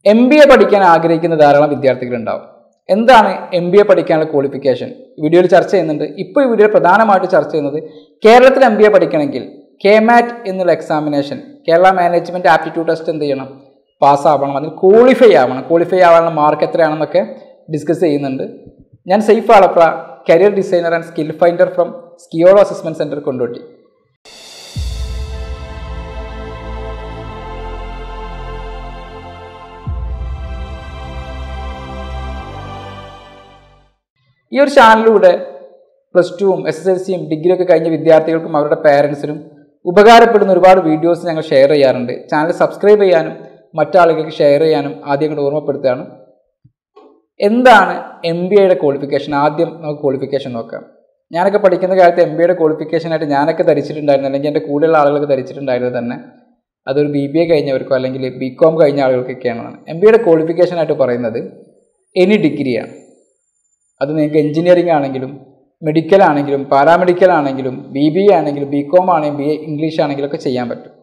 M B A പഠിക്കാൻ ആഗ്രഹിക്കുന്ന ധാരാളം വിദ്യാർത്ഥികളുണ്ടാവും എന്താണ് എം ബി എ പഠിക്കാനുള്ള ക്വാളിഫിക്കേഷൻ വീഡിയോയിൽ ചർച്ച ചെയ്യുന്നുണ്ട് ഇപ്പോൾ ഈ വീഡിയോയിൽ പ്രധാനമായിട്ട് ചർച്ച ചെയ്യുന്നത് കേരളത്തിൽ എം ബി എ പഠിക്കണമെങ്കിൽ കെ മാറ്റ് എന്നുള്ള examination Kerala management aptitude test എന്ത് ചെയ്യണം പാസ്സാവണം അതിൽ ക്വാളിഫൈ ആവണം ക്വാളിഫൈ ആവാനുള്ള മാർക്ക് എത്രയാണെന്നൊക്കെ ഡിസ്കസ് ചെയ്യുന്നുണ്ട് ഞാൻ സേഫ് ആളപ്ര career designer and skill finder from Skiolo assessment centre Kondotty ഈ ഒരു ചാനലിലൂടെ പ്ലസ് ടുവും എസ് എസ് എൽ സിയും ഡിഗ്രി ഒക്കെ കഴിഞ്ഞ വിദ്യാർത്ഥികൾക്കും അവരുടെ പേരൻസിനും ഉപകാരപ്പെടുന്ന ഒരുപാട് വീഡിയോസ് ഞങ്ങൾ ഷെയർ ചെയ്യാറുണ്ട് ചാനൽ സബ്സ്ക്രൈബ് ചെയ്യാനും മറ്റാളുകൾക്ക് ഷെയർ ചെയ്യാനും ആദ്യം കൂടെ ഓർമ്മപ്പെടുത്തുകയാണ് എന്താണ് എം ബി എയുടെ ക്വാളിഫിക്കേഷൻ ആദ്യം നമുക്ക് ക്വാളിഫിക്കേഷൻ നോക്കാം ഞാനൊക്കെ പഠിക്കുന്ന കാലത്ത് എം ബി എയുടെ ക്വാളിഫിക്കേഷനായിട്ട് ഞാനൊക്കെ ധരിച്ചിട്ടുണ്ടായിരുന്നു അല്ലെങ്കിൽ എൻ്റെ കൂടെയുള്ള ആളുകൾക്ക് ധരിച്ചിട്ടുണ്ടായിരുന്നത് തന്നെ അതൊരു ബി ബി എ കഴിഞ്ഞവർക്കോ അല്ലെങ്കിൽ ബി കോം കഴിഞ്ഞ ആളുകൾക്കൊക്കെയാണ് എം ബി എയുടെ ക്വാളിഫിക്കേഷനായിട്ട് പറയുന്നത് എനി ഡിഗ്രിയാണ് അത് നിങ്ങൾക്ക് എഞ്ചിനീയറിംഗ് ആണെങ്കിലും മെഡിക്കൽ ആണെങ്കിലും പാരാമെഡിക്കൽ ആണെങ്കിലും ബി ബി എ ആണെങ്കിലും ബി കോം ആണെങ്കിലും ബി എ ഇംഗ്ലീഷ് ആണെങ്കിലും ഒക്കെ ചെയ്യാൻ പറ്റും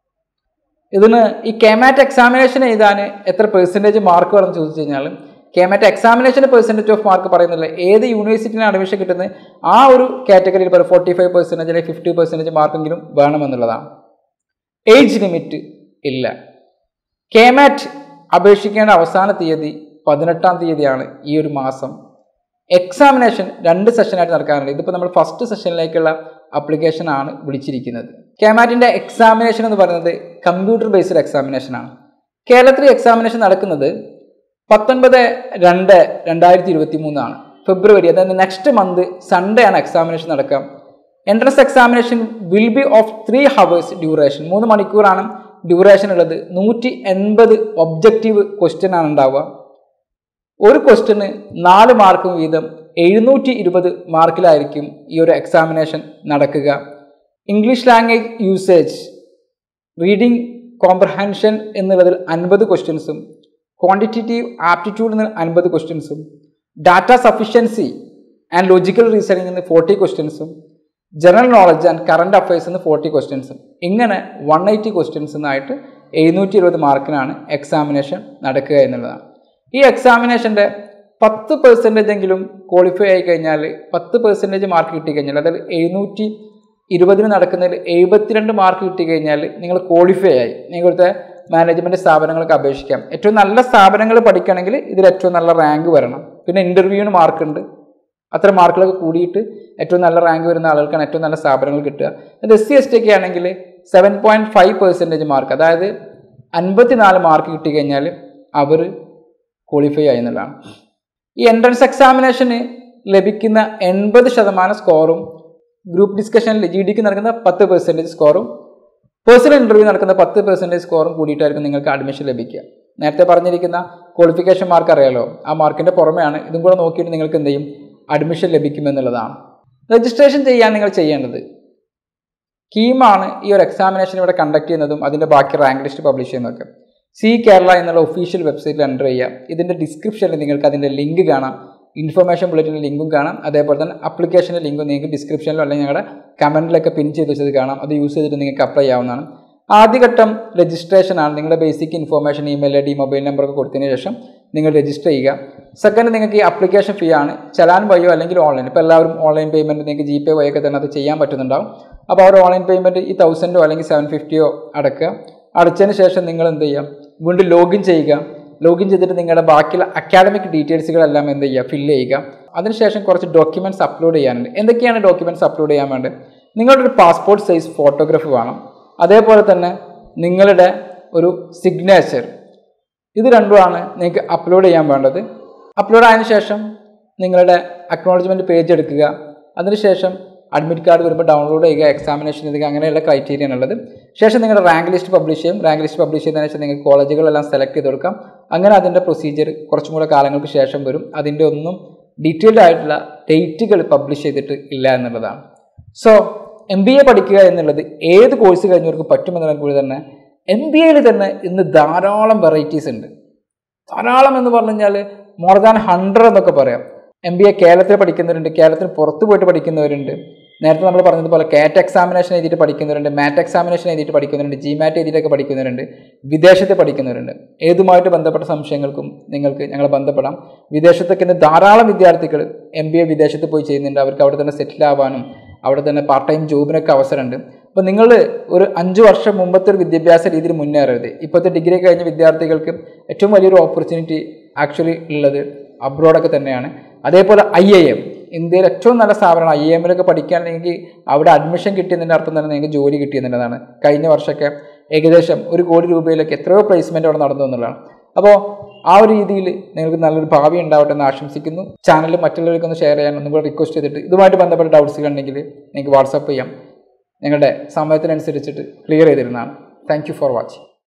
ഇതിന് ഈ കെമാറ്റ് എക്സാമിനേഷൻ എഴുതാൻ എത്ര പെർസെൻറ്റേജ് മാർക്ക് വേണം ചോദിച്ചു കഴിഞ്ഞാൽ കെമാറ്റ് എക്സാമിനേഷൻ്റെ പെർസെൻറ്റേജ് ഓഫ് മാർക്ക് പറയുന്നില്ല ഏത് യൂണിവേഴ്സിറ്റിയിലാണ് അഡ്മിഷൻ കിട്ടുന്നത് ആ ഒരു കാറ്റഗറിയിൽ ഇപ്പോൾ ഫോർട്ടി ഫൈവ് പെർസെൻറ്റേജ് അല്ലെങ്കിൽ ഫിഫ്റ്റി പെർസെൻറ്റേജ് മാർക്കെങ്കിലും വേണമെന്നുള്ളതാണ് ഏജ് ലിമിറ്റ് ഇല്ല കെമാറ്റ് അപേക്ഷിക്കേണ്ട അവസാന തീയതി പതിനെട്ടാം തീയതിയാണ് ഈ ഒരു മാസം എക്സാമിനേഷൻ രണ്ട് സെഷനായിട്ട് നടക്കാറുണ്ട് ഇതിപ്പോൾ നമ്മൾ ഫസ്റ്റ് സെഷനിലേക്കുള്ള അപ്ലിക്കേഷൻ ആണ് വിളിച്ചിരിക്കുന്നത് കാമാറ്റിൻ്റെ എക്സാമിനേഷൻ എന്ന് പറയുന്നത് കമ്പ്യൂട്ടർ ബേസ്ഡ് എക്സാമിനേഷൻ ആണ് കേരളത്തിൽ എക്സാമിനേഷൻ നടക്കുന്നത് പത്തൊൻപത് രണ്ട് രണ്ടായിരത്തി ഇരുപത്തി മൂന്നാണ് ഫെബ്രുവരി അതായത് നെക്സ്റ്റ് മന്ത് സൺഡേ ആണ് എക്സാമിനേഷൻ നടക്കുക entrance examination will be of three hours duration മൂന്ന് മണിക്കൂറാണ് ഡ്യൂറേഷൻ ഉള്ളത് നൂറ്റി എൺപത് ഒബ്ജക്റ്റീവ് ക്വസ്റ്റ്യൻ ആണ് ഉണ്ടാവുക ഒരു ക്വസ്റ്റ്യന് നാല് മാർക്ക് വീതം എഴുന്നൂറ്റി ഇരുപത് മാർക്കിലായിരിക്കും ഈ ഒരു എക്സാമിനേഷൻ നടക്കുക English language usage reading comprehension എന്നുള്ളതിൽ അൻപത് ക്വസ്റ്റ്യൻസും ക്വാണ്ടിറ്റേറ്റീവ് ആപ്റ്റിറ്റ്യൂഡ് എന്ന് അൻപത് ക്വസ്റ്റ്യൻസും data sufficiency and logical reasoning എന്ന് ഫോർട്ടി ക്വസ്റ്റ്യൻസും general knowledge and current affairs എന്ന് ഫോർട്ടി ക്വസ്റ്റ്യൻസും ഇങ്ങനെ വൺ എയ്റ്റി ക്വസ്റ്റ്യൻസ് എന്നായിട്ട് എഴുന്നൂറ്റി ഇരുപത് മാർക്കിനാണ് എക്സാമിനേഷൻ നടക്കുക എന്നുള്ളതാണ് ഈ എക്സാമിനേഷൻ്റെ പത്ത് പെർസെൻറ്റേജ് എങ്കിലും ക്വാളിഫൈ ആയി കഴിഞ്ഞാൽ പത്ത് പെർസെൻറ്റേജ് മാർക്ക് കിട്ടിക്കഴിഞ്ഞാൽ അതായത് എഴുന്നൂറ്റി ഇരുപതിന് നടക്കുന്നതിൽ എഴുപത്തിരണ്ട് മാർക്ക് കിട്ടിക്കഴിഞ്ഞാൽ നിങ്ങൾ ക്വാളിഫൈ ആയി നിങ്ങളുടെ മാനേജ്മെൻറ്റ് സ്ഥാപനങ്ങൾക്ക് അപേക്ഷിക്കാം ഏറ്റവും നല്ല സ്ഥാപനങ്ങൾ പഠിക്കണമെങ്കിൽ ഇതിൽ ഏറ്റവും നല്ല റാങ്ക് വരണം പിന്നെ ഇൻ്റർവ്യൂവിന് മാർക്കുണ്ട് അത്ര മാർക്കുകളൊക്കെ കൂടിയിട്ട് ഏറ്റവും നല്ല റാങ്ക് വരുന്ന ആളുകൾക്കാണ് ഏറ്റവും നല്ല സ്ഥാപനങ്ങൾ കിട്ടുക അത് എസ് സി എസ് ടി ഒക്കെ ആണെങ്കിൽ seven point five percentage mark അതായത് അൻപത്തിനാല് മാർക്ക് കിട്ടിക്കഴിഞ്ഞാൽ അവർ ക്വാളിഫൈ ആയി എന്നുള്ളതാണ് ഈ എൻട്രൻസ് എക്സാമിനേഷന് ലഭിക്കുന്ന എൺപത് ശതമാനം സ്കോറും ഗ്രൂപ്പ് ഡിസ്കഷനിൽ ജി ഡിക്ക് നടക്കുന്ന പത്ത് പെർസെൻറ്റേജ് സ്കോറും പേഴ്സണൽ ഇൻ്റർവ്യൂ നടക്കുന്ന പത്ത് പെർസെൻറ്റേജ് സ്കോറും കൂടിയിട്ടായിരിക്കും നിങ്ങൾക്ക് അഡ്മിഷൻ ലഭിക്കുക നേരത്തെ പറഞ്ഞിരിക്കുന്ന ക്വാളിഫിക്കേഷൻ മാർക്ക് അറിയാലോ ആ മാർക്കിൻ്റെ പുറമെയാണ് ഇതും കൂടെ നോക്കിയിട്ട് നിങ്ങൾക്ക് എന്ത് ചെയ്യും അഡ്മിഷൻ ലഭിക്കുമെന്നുള്ളതാണ് രജിസ്ട്രേഷൻ ചെയ്യാൻ നിങ്ങൾ ചെയ്യേണ്ടത് കീമാണ് ഈ ഒരു എക്സാമിനേഷൻ ഇവിടെ കണ്ടക്ട് ചെയ്യുന്നതും അതിൻ്റെ ബാക്കി റാങ്ക് ലിസ്റ്റ് പബ്ലിഷ് ചെയ്യുന്നതൊക്കെ സി കേരള എന്നുള്ള ഒഫീഷ്യൽ വെബ്സൈറ്റിൽ എൻ്റർ ചെയ്യാം ഇതിൻ്റെ ഡിസ്ക്രിപ്ഷനിൽ നിങ്ങൾക്ക് അതിൻ്റെ ലിങ്ക് കാണാം ഇൻഫർമേഷൻ ബുള്ളറ്റിൻ്റെ ലിങ്കും കാണാം അതേപോലെ തന്നെ അപ്ലിക്കേഷൻ്റെ ലിങ്കും നിങ്ങൾക്ക് ഡിസ്ക്രിപ്ഷനിലോ അല്ലെങ്കിൽ ഞങ്ങളുടെ കമൻറ്റിലൊക്കെ പിൻ ചെയ്ത് വെച്ചത് കാണാം അത് യൂസ് ചെയ്തിട്ട് നിങ്ങൾക്ക് അപ്ലൈ ചെയ്യാവുന്നതാണ് ആദ്യഘട്ടം രജിസ്ട്രേഷൻ ആണ് നിങ്ങളുടെ basic information email I D mobile നമ്പറൊക്കെ കൊടുത്തതിന് ശേഷം നിങ്ങൾ രജിസ്റ്റർ ചെയ്യുക സെക്കൻഡ് നിങ്ങൾക്ക് ഈ അപ്ലിക്കേഷൻ ഫീ ആണ് ചലാൻ വഴിയോ അല്ലെങ്കിൽ ഓൺലൈൻ ഇപ്പോൾ എല്ലാവരും ഓൺലൈൻ പേയ്മെൻറ്റ് നിങ്ങൾക്ക് ജി പേ വഴിയൊക്കെ തന്നെ അത് ചെയ്യാൻ പറ്റുന്നുണ്ടാവും അപ്പോൾ അവർ ഓൺലൈൻ പേയ്മെൻറ്റ് ഈ തൗസൻഡോ അല്ലെങ്കിൽ സെവൻ ഫിഫ്റ്റിയോ അടക്കുക അടച്ചതിന് ശേഷം നിങ്ങൾ എന്ത് ചെയ്യുക വീണ്ടും ലോഗിൻ ചെയ്യുക ലോഗിൻ ചെയ്തിട്ട് നിങ്ങളുടെ ബാക്കിയുള്ള അക്കാഡമിക് ഡീറ്റെയിൽസുകളെല്ലാം എന്ത് ചെയ്യുക ഫില്ല് ചെയ്യുക അതിനുശേഷം കുറച്ച് ഡോക്യുമെൻറ്റ്സ് അപ്ലോഡ് ചെയ്യാനുണ്ട് എന്തൊക്കെയാണ് ഡോക്യുമെൻറ്റ്സ് അപ്ലോഡ് ചെയ്യാൻ വേണ്ടത് നിങ്ങളുടെ ഒരു പാസ്പോർട്ട് സൈസ് ഫോട്ടോഗ്രാഫ് വേണം അതേപോലെ തന്നെ നിങ്ങളുടെ ഒരു സിഗ്നേച്ചർ ഇത് രണ്ടുമാണ് നിങ്ങൾക്ക് അപ്ലോഡ് ചെയ്യാൻ വേണ്ടത് അപ്ലോഡ് ആയതിനു ശേഷം നിങ്ങളുടെ അക്നോളജ്മെൻറ്റ് പേജ് എടുക്കുക അതിനുശേഷം അഡ്മിറ്റ് കാർഡ് വരുമ്പോൾ ഡൗൺലോഡ് ചെയ്യുക എക്സാമിനേഷൻ ചെയ്യുക അങ്ങനെയുള്ള ക്രൈറ്റീരിയ ഉള്ളത് ശേഷം നിങ്ങളുടെ റാങ്ക് ലിസ്റ്റ് പബ്ലിഷ് ചെയ്യും റാങ്ക് ലിസ്റ്റ് പബ്ലിഷ് ചെയ്തതിനു ശേഷം നിങ്ങൾക്ക് കോളേജുകളെല്ലാം സെലക്ട് ചെയ്ത് കൊടുക്കാം അങ്ങനെ അതിൻ്റെ പ്രൊസീജിയർ കുറച്ചും കൂടെ കാലങ്ങൾക്ക് ശേഷം വരും അതിൻ്റെ ഒന്നും ഡീറ്റെയിൽഡ് ആയിട്ടുള്ള ഡേറ്റുകൾ പബ്ലിഷ് ചെയ്തിട്ട് ഇല്ല എന്നുള്ളതാണ് സോ എം ബി എ പഠിക്കുക എന്നുള്ളത് ഏത് കോഴ്സ് കഴിഞ്ഞവർക്ക് പറ്റുമെന്നുള്ള കൂടി തന്നെ എം ബി എയിൽ തന്നെ ഇന്ന് ധാരാളം വെറൈറ്റീസ് ഉണ്ട് ധാരാളം എന്ന് പറഞ്ഞു കഴിഞ്ഞാൽ മോർ ദാൻ ഹൺഡ്രഡ് എന്നൊക്കെ പറയാം എം ബി എ കേരളത്തിൽ പഠിക്കുന്നവരുണ്ട് കേരളത്തിന് പുറത്ത് പോയിട്ട് പഠിക്കുന്നവരുണ്ട് നേരത്തെ നമ്മൾ പറഞ്ഞതുപോലെ കാറ്റ് എക്സാമിനേഷൻ എഴുതിയിട്ട് പഠിക്കുന്നവരുണ്ട് മാറ്റ് എക്സാമിനേഷൻ എഴുതിയിട്ട് പഠിക്കുന്നവരുണ്ട് ജി മാറ്റ് എഴുതിയിട്ടൊക്കെ പഠിക്കുന്നവരുണ്ട് വിദേശത്ത് പഠിക്കുന്നവരുണ്ട് ഏതുമായിട്ട് ബന്ധപ്പെട്ട സംശയങ്ങൾക്കും നിങ്ങൾക്ക് ഞങ്ങളെ ബന്ധപ്പെടാം വിദേശത്തൊക്കെ ഇന്ന് ധാരാളം വിദ്യാർത്ഥികൾ എം ബി എ വിദേശത്ത് പോയി ചെയ്യുന്നുണ്ട് അവർക്ക് അവിടെ തന്നെ സെറ്റിൽ ആവാനും അവിടെ തന്നെ പാർട്ട് ടൈം ജോബിനൊക്കെ അവസരമുണ്ട് അപ്പോൾ നിങ്ങൾ ഒരു അഞ്ച് വർഷം മുമ്പത്തെ ഒരു വിദ്യാഭ്യാസ രീതിയിൽ മുന്നേറരുത് ഇപ്പോഴത്തെ ഡിഗ്രി കഴിഞ്ഞ വിദ്യാർത്ഥികൾക്ക് ഏറ്റവും വലിയൊരു ഓപ്പർച്യൂണിറ്റി ആക്ച്വലി ഉള്ളത് അബ്രോഡൊക്കെ തന്നെയാണ് അതേപോലെ ഐ ഐ എം ഇന്ത്യയിൽ ഏറ്റവും നല്ല സ്ഥാപനമാണ് ഐ എമ്മിലൊക്കെ പഠിക്കുകയാണെങ്കിൽ അവിടെ അഡ്മിഷൻ കിട്ടിയതിൻ്റെ അർത്ഥം തന്നെ നിങ്ങൾക്ക് ജോലി കിട്ടിയെന്നുള്ളതാണ് കഴിഞ്ഞ വർഷമൊക്കെ ഏകദേശം ഒരു കോടി രൂപയിലൊക്കെ എത്രയോ പ്ലേസ്മെൻ്റ് അവിടെ നടന്നു എന്നുള്ളതാണ് അപ്പോൾ ആ ഒരു രീതിയിൽ നിങ്ങൾക്ക് നല്ലൊരു ഭാവി ഉണ്ടാവട്ടെ എന്ന് ആശംസിക്കുന്നു ചാനൽ മറ്റുള്ളവർക്കൊന്ന് ഷെയർ ചെയ്യാൻ ഒന്നും കൂടെ റിക്വസ്റ്റ് ചെയ്തിട്ട് ഇതുമായിട്ട് ബന്ധപ്പെട്ട ഡൗട്ട്സ് ഉണ്ടെങ്കിൽ നിങ്ങൾക്ക് വാട്സപ്പ് ചെയ്യാം ഞങ്ങളുടെ സമയത്തിനനുസരിച്ചിട്ട് ക്ലിയർ ചെയ്തിരുന്നതാണ് താങ്ക് യു ഫോർ വാച്ചിങ്